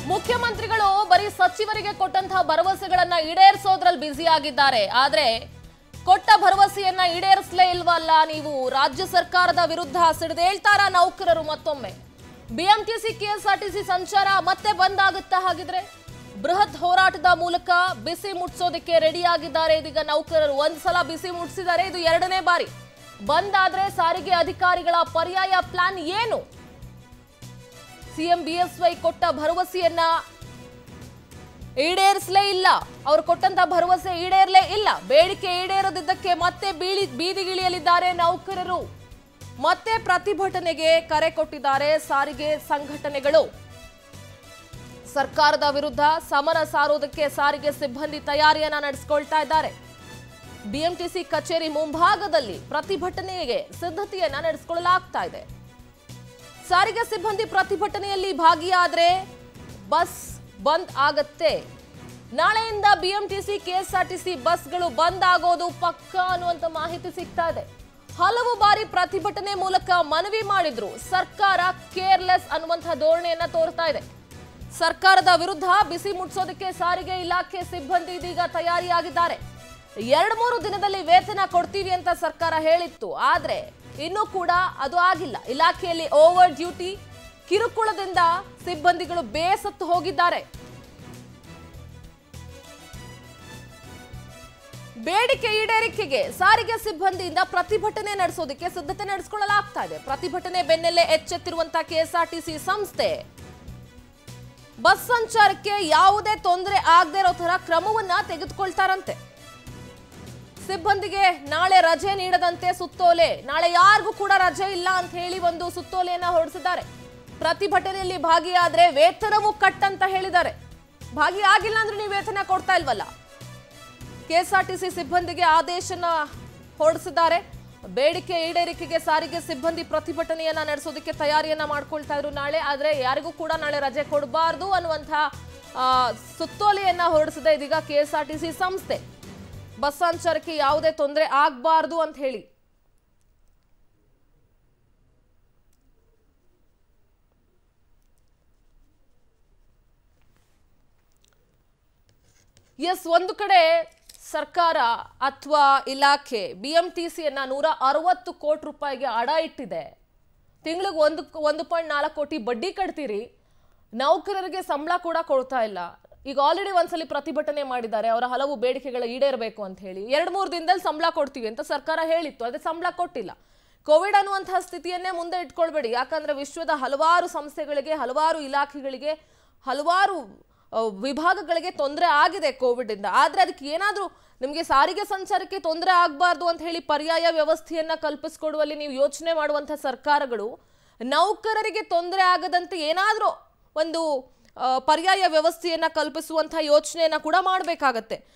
ಮುಖ್ಯಮಂತ್ರಿಗಳು ಬರೀ ಸಚಿವರಿಗೆ ಕೊಟ್ಟಂತಹ ಭರವಸೆಗಳನ್ನ ಈಡೇರಿಸೋದ್ರಲ್ಲಿ ಬ್ಯುಸಿ ಆಗಿದ್ದಾರೆ ಆದ್ರೆ ಕೊಟ್ಟ ಭರವಸೆಯನ್ನ ಈಡೇರಿಸಲೇ ಇಲ್ವಲ್ಲ ನೀವು ರಾಜ್ಯ ಸರ್ಕಾರದ ವಿರುದ್ಧ ಸಿಡಿದೇಳ್ತಾರ ನೌಕರರು ಮತ್ತೊಮ್ಮೆ ಬಿಎಂಟಿಸಿ ಕೆಎಸ್ಆರ್ಟಿಸಿ ಸಂಚಾರ ಮತ್ತೆ ಬಂದ್ ಆಗುತ್ತಾ ಹಾಗಿದ್ರೆ ಬೃಹತ್ ಹೋರಾಟದ ಮೂಲಕ ಬಿಸಿ ಮುಟ್ಸೋದಕ್ಕೆ ರೆಡಿ ಆಗಿದ್ದಾರೆ ಇದೀಗ ನೌಕರರು ಒಂದ್ಸಲ ಬಿಸಿ ಮುಟ್ಸಿದ್ದಾರೆ ಇದು ಎರಡನೇ ಬಾರಿ ಬಂದ್ ಆದ್ರೆ ಸಾರಿಗೆ ಅಧಿಕಾರಿಗಳ ಪರ್ಯಾಯ ಪ್ಲಾನ್ ಏನು ಸಿಎಂ ಬಿಎಸ್ವೈ ಕೊಟ್ಟ ಭರವಸೆಯನ್ನ ಈಡೇರಿಸಲೇ ಇಲ್ಲ ಅವ್ರು ಕೊಟ್ಟಂತ ಭರವಸೆ ಈಡೇರಲೇ ಇಲ್ಲ ಬೇಡಿಕೆ ಈಡೇರದಿದ್ದಕ್ಕೆ ಮತ್ತೆ ಬೀಳಿ ಬೀದಿಗಿಳಿಯಲಿದ್ದಾರೆ ನೌಕರರು ಮತ್ತೆ ಪ್ರತಿಭಟನೆಗೆ ಕರೆ ಕೊಟ್ಟಿದ್ದಾರೆ ಸಾರಿಗೆ ಸಂಘಟನೆಗಳು ಸರ್ಕಾರದ ವಿರುದ್ಧ ಸಮರ ಸಾರುವುದಕ್ಕೆ ಸಾರಿಗೆ ಸಿಬ್ಬಂದಿ ತಯಾರಿಯನ್ನ ನಡೆಸಿಕೊಳ್ತಾ ಇದ್ದಾರೆ ಬಿಎಂಟಿಸಿ ಕಚೇರಿ ಮುಂಭಾಗದಲ್ಲಿ ಪ್ರತಿಭಟನೆಗೆ ಸಿದ್ಧತೆಯನ್ನ ನಡೆಸಿಕೊಳ್ಳಲಾಗ್ತಾ ಇದೆ ಸಾರಿಗೆ ಸಿಬ್ಬಂದಿ ಪ್ರತಿಭಟನೆಯಲ್ಲಿ ಭಾಗಿಯಾದ್ರೆ ಬಸ್ ಬಂದ್ ಆಗತ್ತೆ ನಾಳೆಯಿಂದ ಬಿಎಂಟಿಸಿ ಕೆಎಸ್ಆರ್ಟಿಸಿ ಬಸ್ಗಳು ಬಂದ್ ಆಗೋದು ಪಕ್ಕ ಅನ್ನುವಂತ ಮಾಹಿತಿ ಸಿಗ್ತಾ ಇದೆ ಹಲವು ಬಾರಿ ಪ್ರತಿಭಟನೆ ಮೂಲಕ ಮನವಿ ಮಾಡಿದ್ರು ಸರ್ಕಾರ ಕೇರ್ಲೆಸ್ ಅನ್ನುವಂತಹ ಧೋರಣೆಯನ್ನ ತೋರ್ತಾ ಇದೆ ಸರ್ಕಾರದ ವಿರುದ್ಧ ಬಿಸಿ ಮುಟ್ಸೋದಕ್ಕೆ ಸಾರಿಗೆ ಇಲಾಖೆ ಸಿಬ್ಬಂದಿ ಇದೀಗ ತಯಾರಿಯಾಗಿದ್ದಾರೆ ಎರಡು ಮೂರು ದಿನದಲ್ಲಿ ವೇತನ ಕೊಡ್ತೀವಿ ಅಂತ ಸರ್ಕಾರ ಹೇಳಿತ್ತು ಆದ್ರೆ ಇನ್ನೂ ಕೂಡ ಅದು ಆಗಿಲ್ಲ ಇಲಾಖೆಯಲ್ಲಿ ಓವರ್ ಡ್ಯೂಟಿ ಕಿರುಕುಳದಿಂದ ಸಿಬ್ಬಂದಿಗಳು ಬೇಸತ್ತು ಹೋಗಿದ್ದಾರೆ ಬೇಡಿಕೆ ಈಡೇರಿಕೆಗೆ ಸಾರಿಗೆ ಸಿಬ್ಬಂದಿಯಿಂದ ಪ್ರತಿಭಟನೆ ನಡೆಸೋದಕ್ಕೆ ಸಿದ್ಧತೆ ನಡೆಸಿಕೊಳ್ಳಲಾಗ್ತಾ ಇದೆ ಪ್ರತಿಭಟನೆ ಬೆನ್ನಲ್ಲೇ ಎಚ್ಚೆತ್ತಿರುವಂತಹ ಕೆಎಸ್ಆರ್ಟಿಸಿ ಸಂಸ್ಥೆ ಬಸ್ ಸಂಚಾರಕ್ಕೆ ಯಾವುದೇ ತೊಂದರೆ ಆಗದೆ ಇರೋ ತರ ಕ್ರಮವನ್ನ ತೆಗೆದುಕೊಳ್ತಾರಂತೆ ಸಿಬ್ಬಂದಿಗೆ ನಾಳೆ ರಜೆ ನೀಡದಂತೆ ಸುತ್ತೋಲೆ ನಾಳೆ ಯಾರಿಗೂ ಕೂಡ ರಜೆ ಇಲ್ಲ ಅಂತ ಹೇಳಿ ಒಂದು ಸುತ್ತೋಲೆಯನ್ನ ಹೊರಡಿಸಿದ್ದಾರೆ ಪ್ರತಿಭಟನೆಯಲ್ಲಿ ಭಾಗಿಯಾದ್ರೆ ವೇತನವೂ ಕಟ್ ಅಂತ ಹೇಳಿದ್ದಾರೆ ಭಾಗಿಯಾಗಿಲ್ಲ ಅಂದ್ರೆ ನೀವು ವೇತನ ಕೊಡ್ತಾ ಇಲ್ವಲ್ಲ ಕೆಎಸ್ಆರ್ಟಿಸಿ ಸಿಬ್ಬಂದಿಗೆ ಆದೇಶನ ಹೊರಡಿಸಿದ್ದಾರೆ ಬೇಡಿಕೆ ಈಡೇರಿಕೆಗೆ ಸಾರಿಗೆ ಸಿಬ್ಬಂದಿ ಪ್ರತಿಭಟನೆಯನ್ನ ನಡೆಸೋದಕ್ಕೆ ತಯಾರಿಯನ್ನ ಮಾಡ್ಕೊಳ್ತಾ ಇದ್ರು ನಾಳೆ ಆದ್ರೆ ಯಾರಿಗೂ ಕೂಡ ನಾಳೆ ರಜೆ ಕೊಡಬಾರ್ದು ಅನ್ನುವಂತಹ ಆ, ಸುತ್ತೋಲೆಯನ್ನ ಹೊರಡಿಸಿದೆ ಇದೀಗ ಕೆಎಸ್ಆರ್ಟಿಸಿ ಸಂಸ್ಥೆ ಬಸ್ ಸಂಚಾರಕ್ಕೆ ಯಾವುದೇ ತೊಂದರೆ ಆಗಬಾರ್ದು ಅಂತ ಹೇಳಿ ಎಸ್ ಒಂದು ಕಡೆ ಸರ್ಕಾರ ಅಥವಾ ಇಲಾಖೆ ಬಿಎಂಟಿಸಿಯನ್ನ ನೂರ ಅರವತ್ತು ಕೋಟಿ ರೂಪಾಯಿಗೆ ಅಡ ಇಟ್ಟಿದೆ ತಿಂಗಳಿಗೆ ಒಂದು ಒಂದು ಪಾಯಿಂಟ್ ನಾಲ್ಕು ಕೋಟಿ ಬಡ್ಡಿ ಕಟ್ತೀರಿ ನೌಕರರಿಗೆ ಸಂಬಳ ಕೂಡ ಕೊಡ್ತಾ ಇಲ್ಲ ಈಗ ಆಲ್ರೆಡಿ ಒಂದ್ಸಲಿ ಪ್ರತಿಭಟನೆ ಮಾಡಿದ್ದಾರೆ ಅವರ ಹಲವು ಬೇಡಿಕೆಗಳ ಈಡೇರಬೇಕು ಅಂತ ಹೇಳಿ ಎರಡು ಮೂರು ದಿನದಲ್ಲಿ ಸಂಬಳ ಕೊಡ್ತೀವಿ ಅಂತ ಸರ್ಕಾರ ಹೇಳಿತ್ತು ಅದೇ ಸಂಬಳ ಕೊಟ್ಟಿಲ್ಲ ಕೋವಿಡ್ ಅನ್ನುವಂತಹ ಸ್ಥಿತಿಯನ್ನೇ ಮುಂದೆ ಇಟ್ಕೊಳ್ಬೇಡಿ ಯಾಕಂದ್ರೆ ವಿಶ್ವದ ಹಲವಾರು ಸಂಸ್ಥೆಗಳಿಗೆ ಹಲವಾರು ಇಲಾಖೆಗಳಿಗೆ ಹಲವಾರು ಆ, ವಿಭಾಗಗಳಿಗೆ ತೊಂದರೆ ಆಗಿದೆ ಕೋವಿಡ್ ಇಂದ ಆದ್ರೆ ಅದಕ್ಕೆ ಏನಾದ್ರೂ ನಿಮಗೆ ಸಾರಿಗೆ ಸಂಚಾರಕ್ಕೆ ತೊಂದರೆ ಆಗಬಾರ್ದು ಅಂತ ಹೇಳಿ ಪರ್ಯಾಯ ವ್ಯವಸ್ಥೆಯನ್ನ ಕಲ್ಪಿಸ್ಕೊಡುವಲ್ಲಿ ನೀವು ಯೋಚನೆ ಮಾಡುವಂತಹ ಸರ್ಕಾರಗಳು ನೌಕರರಿಗೆ ತೊಂದರೆ ಆಗದಂತೆ ಏನಾದ್ರೂ ಒಂದು ಆ, ಪರ್ಯಾಯ ವ್ಯವಸ್ಥೆಯನ್ನ ಕಲ್ಪಿಸುವಂತಹ ಯೋಚನೆಯನ್ನ ಕೂಡ ಮಾಡಬೇಕಾಗತ್ತೆ